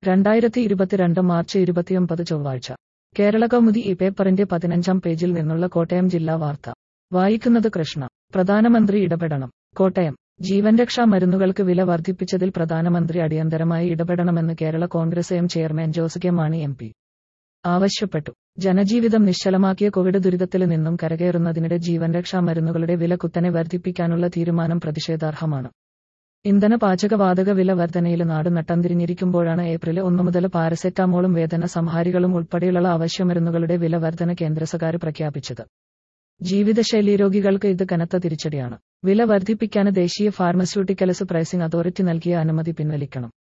രണ്ടായിരത്തി ഇരുപത്തിരണ്ട് മാർച്ച് ഇരുപത്തിയൊമ്പത് ചൊവ്വാഴ്ച കേരള കൗമുദി ഈ പേപ്പറിന്റെ പതിനഞ്ചാം പേജിൽ നിന്നുള്ള കോട്ടയം ജില്ലാ വാർത്ത വായിക്കുന്നത് കൃഷ്ണ പ്രധാനമന്ത്രി ഇടപെടണം കോട്ടയം ജീവൻ രക്ഷാ മരുന്നുകൾക്ക് വില വർദ്ധിപ്പിച്ചതിൽ പ്രധാനമന്ത്രി അടിയന്തരമായി ഇടപെടണമെന്ന് Kerala Congress M chairman Jose K Mani M P ആവശ്യപ്പെട്ടു ജനജീവിതം നിശ്ചലമാക്കിയ കോവിഡ് ദുരിതത്തിൽ നിന്നും കരകയറുന്നതിനിടെ ജീവൻ രക്ഷാ മരുന്നുകളുടെ വില കുത്തനെ വർദ്ധിപ്പിക്കാനുള്ള തീരുമാനം പ്രതിഷേധാർഹമാണ് ഇന്ധന പാചകവാതക വില വർധനയിൽ നാട് നട്ടംതിരിഞ്ഞിരിക്കുമ്പോഴാണ് ഏപ്രിൽ ഒന്നു മുതൽ പാരസെറ്റാമോളും വേദന സംഹാരികളും ഉൾപ്പെടെയുള്ള അവശ്യമരുന്നുകളുടെ വില വർധന കേന്ദ്ര സർക്കാർ പ്രഖ്യാപിച്ചത് ജീവിതശൈലി രോഗികൾക്ക് ഇത് കനത്ത തിരിച്ചടിയാണ് വില വർദ്ധിപ്പിക്കാൻ ദേശീയ ഫാർമസ്യൂട്ടിക്കൽസ് പ്രൈസിംഗ് അതോറിറ്റി നൽകിയ അനുമതി പിൻവലിക്കണം